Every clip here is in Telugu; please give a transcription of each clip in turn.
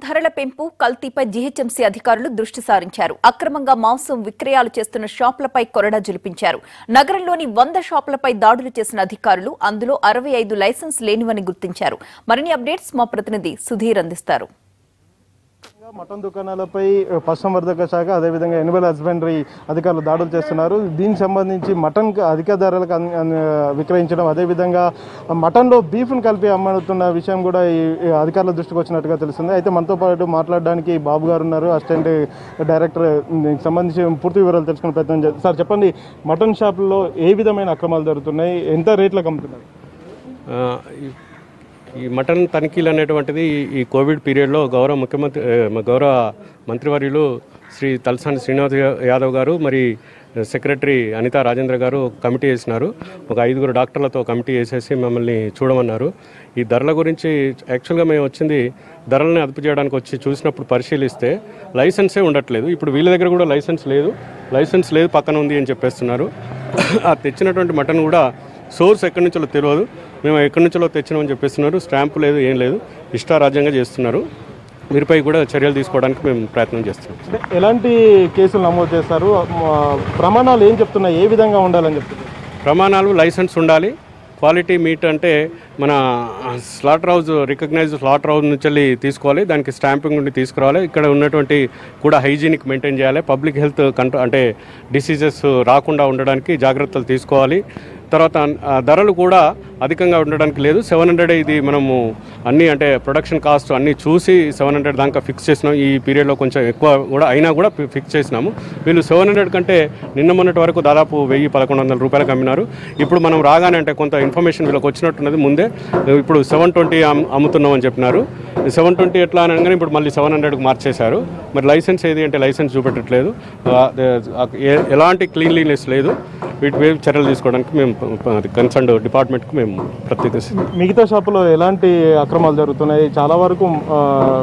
ధరల పెంపు కల్తీపై జీహెచ్ఎంసీ అధికారులు దృష్టి సారించారు అక్రమంగా మాంసం విక్రయాలు చేస్తున్న షాపులపై కొరడా జులిపించారు నగరంలోని వంద షాపులపై దాడులు చేసిన అధికారులు అందులో అరవై ఐదు లైసెన్స్ లేనివని గుర్తించారు మరిన్ని అప్డేట్స్ మా ప్రతినిధి సుధీర్ అందిస్తారు మటన్ దుకాణాలపై పశుసంవర్ధక శాఖ అదేవిధంగా ఎనిమల్ హస్బెండరీ అధికారులు దాడులు చేస్తున్నారు దీనికి సంబంధించి మటన్ అధిక ధరలకు అన్- అన్- విక్రయించడం అదేవిధంగా మటన్లో బీఫ్ను కలిపి అమ్ముతున్న విషయం కూడా ఈ ఈ అధికారుల దృష్టికి వచ్చినట్టుగా తెలుస్తుంది అయితే మనతో పాటు మాట్లాడడానికి బాబు గారు ఉన్నారు అసిస్టెంట్ డైరెక్టర్ దీనికి సంబంధించి పూర్తి వివరాలు తెలుసుకునే ప్రయత్నం చేస్తారు సార్ చెప్పండి మటన్ షాపుల్లో ఏ విధమైన అక్రమాలు జరుగుతున్నాయి ఎంత రేట్లకు అమ్ముతున్నారు ఆ, ఈ- ఈ మటన్ తనిఖీలు అనేటువంటిది ఈ- ఈ కోవిడ్ పీరియడ్లో గౌరవ ముఖ్యమంత్రి ఆ, గౌరవ మంత్రివర్యులు శ్రీ తలసాని శ్రీనివాస్ యా- యాదవ్ గారు మరి సెక్రటరీ అనితా రాజేంద్ర గారు కమిటీ వేసినారు ఒక ఐదుగురు డాక్టర్లతో కమిటీ వేసేసి మమ్మల్ని చూడమన్నారు ఈ ధరల గురించి యాక్చువల్గా మేము వచ్చింది ధరల్ని అదుపు చేయడానికి వచ్చి చూసినప్పుడు పరిశీలిస్తే లైసెన్సే ఉండట్లేదు ఇప్పుడు వీళ్ళ దగ్గర కూడా లైసెన్స్ లేదు లైసెన్స్ లేదు పక్కన ఉంది అని చెప్పేస్తున్నారు ఆ తెచ్చినటువంటి మటన్ కూడా సోర్స్ ఎక్కడి నుంచో తెలియదు మేము ఎక్కడి నుంచో తెచ్చినామని చెప్పేస్తున్నారు స్టాంపు లేదు ఏం లేదు ఇష్టారాజ్యంగా చేస్తున్నారు వీరిపై కూడా చర్యలు తీసుకోవడానికి మేము ప్రయత్నం చేస్తున్నాం అంటే ఎలాంటి కేసులు నమోదు చేస్తారు మ- ప్రమాణాలు ఏం చెప్తున్నాయి ఏ విధంగా ఉండాలని చెప్తున్నారు ప్రమాణాలు లైసెన్స్ ఉండాలి క్వాలిటీ మీట్ అంటే మన slaughter house recognised slaughter house నుంచి వెళ్ళి తీసుకోవాలి దానికి స్టాంపింగ్ నుండి తీసుకురావాలి ఇక్కడ ఉన్నటువంటి కూడా హైజీనిక్ మెయింటైన్ చేయాలి పబ్లిక్ హెల్త్ కంట్రో అంటే డిసీజెస్ రాకుండా ఉండడానికి జాగ్రత్తలు తీసుకోవాలి తర్వాత ఆ, ధరలు కూడా అధికంగా ఉండడానికి లేదు సెవెన్ హండ్రెడ్ ఇది మనము అన్ని అంటే ప్రొడక్షన్ కాస్ట్ అన్ని చూసి సెవెన్ హండ్రెడ్ దాకా ఫిక్స్ చేసినాం ఈ పీరియడ్లో కొంచెం ఎక్కువ కూడా అయినా కూడా ఫి- ఫిక్స్ చేసినాము వీళ్ళు సెవెన్ హండ్రెడ్ కంటే నిన్న మొన్నటి వరకు దాదాపు వెయ్యి పదకొండు వందల రూపాయలకు అమ్మినారు ఇప్పుడు మనం రాగానే అంటే కొంత ఇన్ఫర్మేషన్ వీళ్ళకి వచ్చినట్టున్నది ముందే ఇప్పుడు సెవెన్ ట్వంటీ అమ్ముతున్నాం అని చెప్పినారు సెవెన్ ట్వంటీ ఎట్లా అని అనగానే ఇప్పుడు మళ్ళీ సెవెన్ హండ్రెడ్కి మార్చేశారు మరి లైసెన్స్ ఏది అంటే లైసెన్స్ చూపెట్టట్లేదు ఆ, ఆ, ఏ- ఎలాంటి క్లీన్లీనెస్ లేదు వీటి మీద చర్యలు తీసుకోవడానికి మేము కన్సర్న్ డిపార్ట్మెంట్కి మేము ప్రత్యేక మిగతా షాపులో ఎలాంటి అక్రమాలు జరుగుతున్నాయి చాలా వరకు ఆ,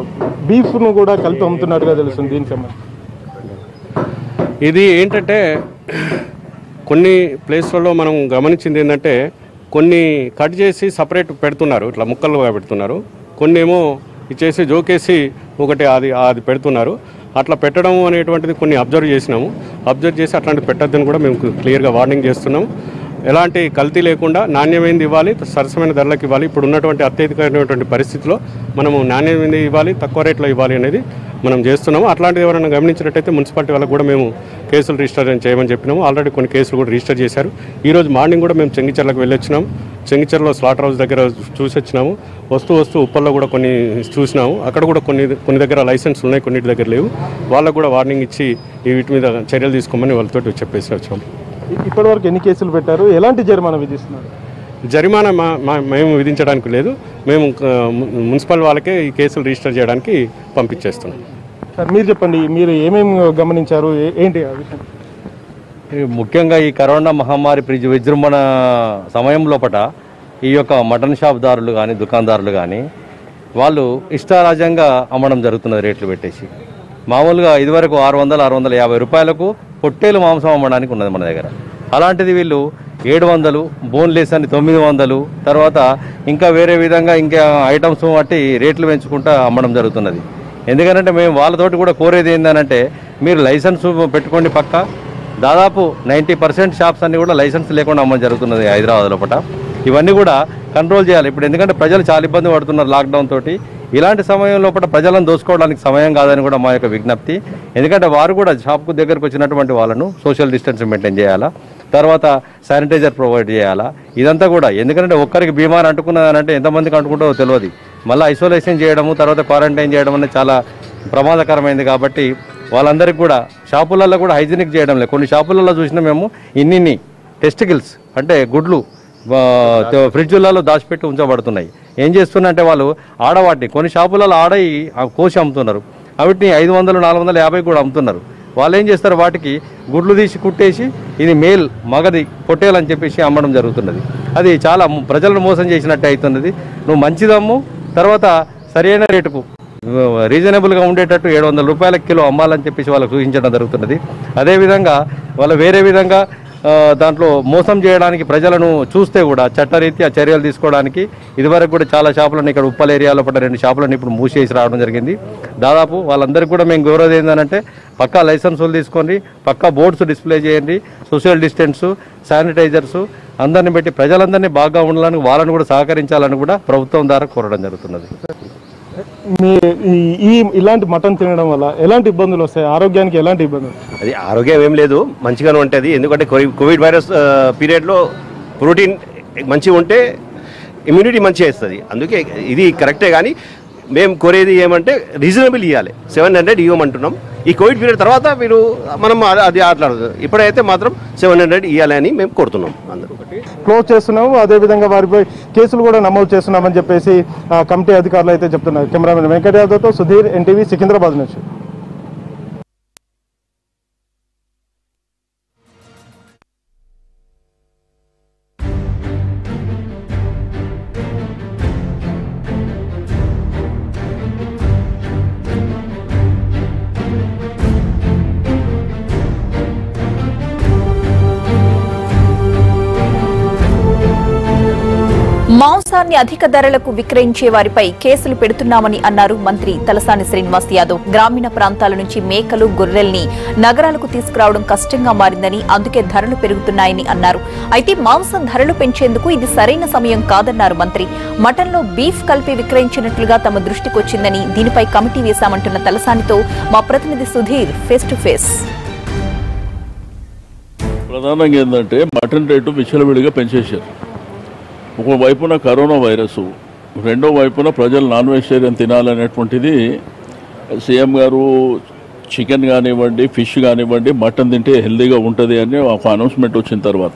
బీఫ్ను కూడా కలిపి అమ్ముతున్నట్టుగా తెలుస్తుంది దీనికి సంబంధించి ఇది ఏంటంటే కొన్ని ప్లేస్లలో మనం గమనించింది ఏంటంటే కొన్ని కట్ చేసి సపరేట్ పెడుతున్నారు ఇట్లా ముక్కలుగా పెడుతున్నారు కొన్ని ఏమో ఇచ్చేసి జోకేసి ఒకటి అది అది పెడుతున్నారు అట్లా పెట్టడం అనేటువంటిది కొన్ని అబ్జర్వ్ చేసినాము అబ్జర్వ్ చేసి అట్లాంటి పెట్టద్దని కూడా మేము క్లియర్గా వార్నింగ్ చేస్తున్నాం ఎలాంటి కల్తీ లేకుండా నాణ్యమైనది ఇవ్వాలి సరసమైన ధరలకు ఇవ్వాలి ఇప్పుడు ఉన్నటువంటి అత్యధికమైనటువంటి పరిస్థితిలో మనము నాణ్యమైనది ఇవ్వాలి తక్కువ రేట్లో ఇవ్వాలి అనేది మనం చేస్తున్నాము అట్లాంటిది ఎవరైనా గమనించినట్టయితే మున్సిపాలిటీ వాళ్ళకు కూడా మేము కేసులు రిజిస్టర్ చేయమని చెప్పినాము ఆల్రెడీ కొన్ని కేసులు కూడా రిజిస్టర్ చేశారు ఈ రోజు మార్నింగ్ కూడా మేము చెంగిచెర్లకు వెళ్ళొచ్చినాము చెంగిచెర్లో స్లాటర్ హౌస్ దగ్గర చూసి వచ్చినాము వస్తూ వస్తూ ఉప్పల్లో కూడా కొన్ని చూసినాము అక్కడ కూడా కొన్ని కొన్ని దగ్గర లైసెన్స్ ఉన్నాయి కొన్నిటి దగ్గర లేవు వాళ్ళకు కూడా వార్నింగ్ ఇచ్చి ఈ వీటి మీద చర్యలు తీసుకోమని వాళ్ళతో చెప్పేసి వచ్చాము ఇప్పటి వరకు ఎన్ని కేసులు పెట్టారు ఎలాంటి జరిమానా విధిస్తున్నారు జరిమానా మా మా- మేము విధించడానికి లేదు మేము ఆ, ము- మున్సిపల్ వాళ్ళకే ఈ కేసులు రిజిస్టర్ చేయడానికి పంపించేస్తున్నాం సార్ మీరు చెప్పండి మీరు ఏమేమి గమనించారు ఏ- ఏంటి ఆ విషయం ఈ ముఖ్యంగా ఈ కరోనా మహమ్మారి ప్రి విజృంభణ సమయం లోపట ఈ యొక్క మటన్ షాప్ దారులు కానీ దుకాణదారులు కానీ వాళ్ళు ఇష్టారాజ్యంగా అమ్మడం జరుగుతున్నది రేట్లు పెట్టేసి మామూలుగా ఇదివరకు ఆరు వందలు ఆరు వందల యాభై రూపాయలకు పొట్టేలు మాంసం అమ్మడానికి ఉన్నది మన దగ్గర అలాంటిది వీళ్ళు ఏడు వందలు బోన్లెస్ అని తొమ్మిది వందలు తర్వాత ఇంకా వేరే విధంగా ఇంకా ఐటమ్స్ బట్టి రేట్లు పెంచుకుంటా అమ్మడం జరుగుతున్నది ఎందుకంటే మేము వాళ్ళతోటి కూడా కోరేది ఏంటంటే మీరు లైసెన్స్ పెట్టుకోండి పక్క దాదాపు నైంటీ పర్సెంట్ షాప్స్ అన్ని కూడా లైసెన్స్ లేకుండా అమ్మడం జరుగుతున్నది హైదరాబాద్ లోపల ఇవన్నీ కూడా కంట్రోల్ చేయాలి ఇప్పుడు ఎందుకంటే ప్రజలు చాలా ఇబ్బంది పడుతున్నారు లాక్డౌన్ తోటి ఇలాంటి సమయం లోపల ప్రజలను దోసుకోవడానికి సమయం కాదని కూడా మా యొక్క విజ్ఞప్తి ఎందుకంటే వారు కూడా షాప్కు దగ్గరకు వచ్చినటువంటి వాళ్ళను సోషల్ డిస్టెన్స్ మెయింటైన్ చేయాలా తర్వాత శానిటైజర్ ప్రొవైడ్ చేయాలా ఇదంతా కూడా ఎందుకంటే ఒక్కరికి బీమార్ అంటుకున్నదనంటే ఎంతమందికి అంటుకుంటో తెలియదు మళ్ళీ ఐసోలేషన్ చేయడము తర్వాత క్వారంటైన్ చేయడం అనేది చాలా ప్రమాదకరమైంది కాబట్టి వాళ్ళందరికీ కూడా షాపులలో కూడా హైజీనిక్ చేయడం లేదు కొన్ని షాపులలో చూసినా మేము ఇన్నిన్ని టెస్టికల్స్ అంటే గుడ్లు ఆ, త- ఫ్రిడ్జులలో దాచిపెట్టి ఉంచబడుతున్నాయి ఏం చేస్తున్నారంటే వాళ్ళు ఆడవాటిని కొన్ని షాపులలో ఆడయి ఆ కోసి అమ్ముతున్నారు వాటిని ఐదు వందలు నాలుగు వందల యాభై కూడా అమ్ముతున్నారు వాళ్ళు ఏం చేస్తారు వాటికి గుడ్లు తీసి కుట్టేసి ఇది మేల్ మగది పొట్టేలని చెప్పేసి అమ్మడం జరుగుతున్నది అది చాలా ము- ప్రజలను మోసం చేసినట్టే అవుతున్నది నువ్వు మంచిదమ్ము తర్వాత సరైన రేటుకు రీజనబుల్గా ఉండేటట్టు ఏడు వందల రూపాయల కిలో అమ్మాలని చెప్పేసి వాళ్ళకు సూచించడం జరుగుతున్నది అదేవిధంగా వాళ్ళ వేరే విధంగా ఆ, దాంట్లో మోసం చేయడానికి ప్రజలను చూస్తే కూడా చట్టరీత్యా చర్యలు తీసుకోవడానికి ఇదివరకు కూడా చాలా షాపులను ఇక్కడ ఉప్పల్ ఏరియాలో పడ్డ రెండు షాపులను ఇప్పుడు మూసేసి రావడం జరిగింది దాదాపు వాళ్ళందరికీ కూడా మేము గౌరవం ఏంటంటే పక్కా లైసెన్సులు తీసుకోండి పక్కా బోర్డ్స్ డిస్ప్లే చేయండి సోషల్ డిస్టెన్స్ శానిటైజర్స్ అందరిని పెట్టి ప్రజలందరినీ బాగా ఉండాలని వాళ్ళని కూడా సహకరించాలని కూడా ప్రభుత్వం ద్వారా కోరడం జరుగుతున్నది మీ ఈ- ఈ ఇలాంటి మటన్ తినడం వల్ల ఎలాంటి ఇబ్బందులు వస్తాయి ఆరోగ్యానికి ఎలాంటి ఇబ్బందులు అది ఆరోగ్యం ఏం లేదు మంచిగానే ఉంటుంది ఎందుకంటే కోవి- కోవిడ్ వైరస్ ఆ, పీరియడ్లో ప్రోటీన్ మంచిగా ఉంటే ఇమ్యూనిటీ మంచిగా ఇస్తుంది అందుకే ఇది కరెక్టే కానీ మేము కోరేది ఏమంటే రీజనబుల్ ఇవ్వాలి సెవెన్ హండ్రెడ్ ఇవ్వమంటున్నాం ఈ కోవిడ్ పీరియడ్ తర్వాత మీరు మనం అది- అది ఆటలాడదు ఇప్పుడైతే మాత్రం సెవెన్ హండ్రెడ్ ఇవ్వాలి అని మేము కోరుతున్నాం అందరూ క్లోజ్ చేస్తున్నాము అదేవిధంగా వారిపై కేసులు కూడా నమోదు చేస్తున్నామని చెప్పేసి ఆ, కమిటీ అధికారులు అయితే చెప్తున్నారు కెమెరామెన్ వెంకట యాదవ్తో సుధీర్ ఎన్టీవీ సికింద్రాబాద్ నుంచి మాంసాన్ని అధిక ధరలకు విక్రయించే వారిపై కేసులు పెడుతున్నామని అన్నారు మంత్రి తలసాని శ్రీనివాస్ యాదవ్ గ్రామీణ ప్రాంతాల నుంచి మేకలు గొర్రెల్ని నగరాలకు తీసుకురావడం కష్టంగా మారిందని అందుకే ధరలు పెరుగుతున్నాయని అన్నారు అయితే మాంసం ధరలు పెంచేందుకు ఇది సరైన సమయం కాదన్నారు మంత్రి మటన్లో బీఫ్ కలిపి విక్రయించినట్లుగా తమ దృష్టికొచ్చిందని దీనిపై కమిటీ వేశామంటున్న తలసానితో మా ప్రతినిధి సుధీర్ ఫేస్ టు ఫేస్ ప్రధానంగా ఏంటంటే మటన్ రేటు విచ్చలవిడిగా పెంచేశారు ఒక వైపున కరోనా వైరస్ రెండో వైపున ప్రజలు నాన్ వెజిటేరియన్ తినాలనేటువంటిది సీఎం గారు చికెన్ కానివ్వండి ఫిష్ కానివ్వండి మటన్ తింటే హెల్దీగా ఉంటుంది అని ఒక అనౌన్స్మెంట్ వచ్చిన తర్వాత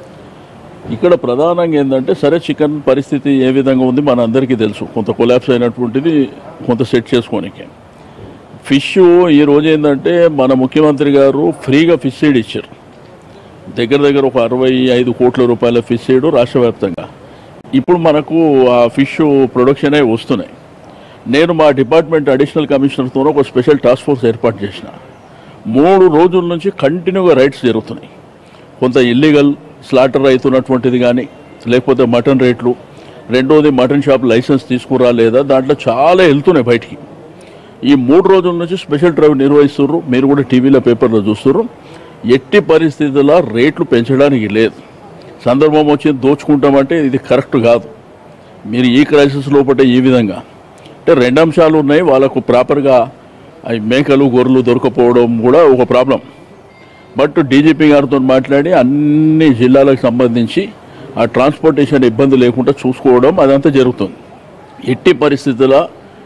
ఇక్కడ ప్రధానంగా ఏంటంటే సరే చికెన్ పరిస్థితి ఏ విధంగా ఉంది మన అందరికీ తెలుసు కొంత కొలాప్స్ అయినటువంటిది కొంత సెట్ చేసుకోనికి ఫిష్ ఈ రోజు ఏంటంటే మన ముఖ్యమంత్రి గారు ఫ్రీగా ఫిష్ సీడ్ ఇచ్చారు దగ్గర దగ్గర ఒక అరవై ఐదు కోట్ల రూపాయల ఫిష్ సీడ్ రాష్ట్ర వ్యాప్తంగా ఇప్పుడు మనకు ఆ ఫిష్ ప్రొడక్షన్ అయి వస్తున్నాయి నేను మా డిపార్ట్మెంట్ అడిషనల్ కమిషనర్తో ఒక స్పెషల్ టాస్క్ ఫోర్స్ ఏర్పాటు చేసిన మూడు రోజుల నుంచి కంటిన్యూగా రైడ్స్ జరుగుతున్నాయి కొంత ఇల్లీగల్ స్లాటర్ అవుతున్నటువంటిది కానీ లేకపోతే మటన్ రేట్లు రెండోది మటన్ షాప్ లైసెన్స్ తీసుకురా లేదా దాంట్లో చాలా వెళ్తున్నాయి బయటికి ఈ మూడు రోజుల నుంచి స్పెషల్ డ్రైవ్ నిర్వహిస్తుర్రు మీరు కూడా టీవీలో పేపర్లో చూస్తుర్రు ఎట్టి పరిస్థితుల్లో రేట్లు పెంచడానికి లేదు సందర్భం వచ్చి దోచుకుంటామంటే ఇది కరెక్ట్ కాదు మీరు ఈ క్రైసిస్ లోపల ఈ విధంగా అంటే రెండు అంశాలు ఉన్నాయి వాళ్ళకు ప్రాపర్గా అవి మేకలు గొర్రెలు దొరకపోవడం కూడా ఒక ప్రాబ్లం బట్ డీజీపీ గారితో మాట్లాడి అన్ని జిల్లాలకు సంబంధించి ఆ ట్రాన్స్పోర్టేషన్ ఇబ్బంది లేకుండా చూసుకోవడం అదంతా జరుగుతుంది ఎట్టి పరిస్థితుల్లో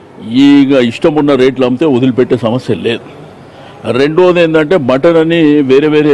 ఈగ ఇష్టం ఉన్న రేట్లు అమ్మితే వదిలిపెట్టే సమస్య లేదు రెండోది ఏంటంటే మటన్ అని వేరే వేరే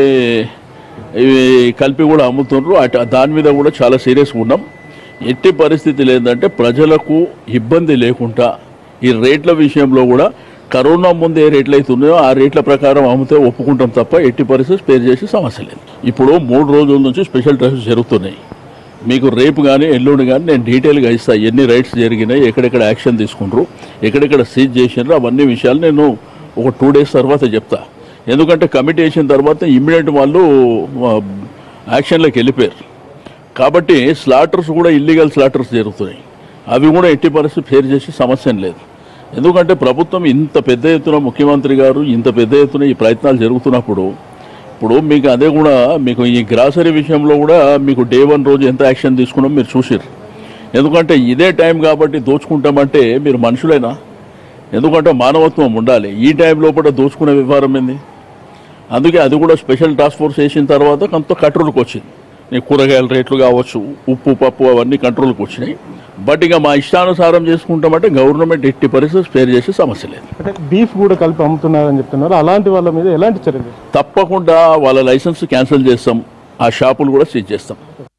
ఇవి కలిపి కూడా అమ్ముతున్నారు అటు దాని మీద కూడా చాలా సీరియస్గా ఉన్నాం ఎట్టి పరిస్థితులు ఏంటంటే ప్రజలకు ఇబ్బంది లేకుండా ఈ రేట్ల విషయంలో కూడా కరోనా ముందు ఏ రేట్లు అయితే ఉన్నాయో ఆ రేట్ల ప్రకారం అమ్మితే ఒప్పుకుంటాం తప్ప ఎట్టి పరిస్థితి స్పేర్ చేసే సమస్య లేదు ఇప్పుడు మూడు రోజుల నుంచి స్పెషల్ డ్రైవ్స్ జరుగుతున్నాయి మీకు రేపు కానీ ఎల్లుండి కానీ నేను డీటెయిల్గా ఇస్తాను ఎన్ని రైట్స్ జరిగినాయి ఎక్కడెక్కడ యాక్షన్ తీసుకుంటారు ఎక్కడెక్కడ సీజ్ చేసినారు అవన్నీ విషయాలు నేను ఒక టూ డేస్ తర్వాత చెప్తా ఎందుకంటే కమిటీ వేసిన తర్వాత ఇమ్మీడియట్ వాళ్ళు ఆ, యాక్షన్లోకి వెళ్ళిపోయారు కాబట్టి స్లాటర్స్ కూడా ఇల్లీగల్ స్లాటర్స్ జరుగుతున్నాయి అవి కూడా ఎట్టి పరిస్థితి ఫేర్ చేసే సమస్య ఏం లేదు ఎందుకంటే ప్రభుత్వం ఇంత పెద్ద ఎత్తున ముఖ్యమంత్రి గారు ఇంత పెద్ద ఎత్తున ఈ ప్రయత్నాలు జరుగుతున్నప్పుడు ఇప్పుడు మీకు అదే కూడా మీకు ఈ గ్రాసరీ విషయంలో కూడా మీకు డే వన్ రోజు ఎంత యాక్షన్ తీసుకున్నాం మీరు చూసిర్రు ఎందుకంటే ఇదే టైం కాబట్టి దోచుకుంటామంటే మీరు మనుషులేనా ఎందుకంటే మానవత్వం ఉండాలి ఈ టైం లోపల దోచుకునే వ్యవహారం ఏంది అందుకే అది కూడా స్పెషల్ టాస్క్ ఫోర్స్ వేసిన తర్వాత కొంత కంట్రోల్కి వచ్చింది ఈ కూరగాయల రేట్లు కావచ్చు ఉప్పు పప్పు అవన్నీ కంట్రోల్కి వచ్చినాయి బట్ ఇక మా ఇష్టానుసారం చేసుకుంటామంటే గవర్నమెంట్ ఎట్టి పరిస్థితి స్పేర్ చేసే సమస్య లేదు అంటే బీఫ్ కూడా కలిపి అమ్ముతున్నారని చెప్తున్నారు అలాంటి వాళ్ళ మీద ఎలాంటి చర్యలు తప్పకుండా వాళ్ళ లైసెన్స్ క్యాన్సిల్ చేస్తాం ఆ షాపులు కూడా సీజ్ చేస్తాం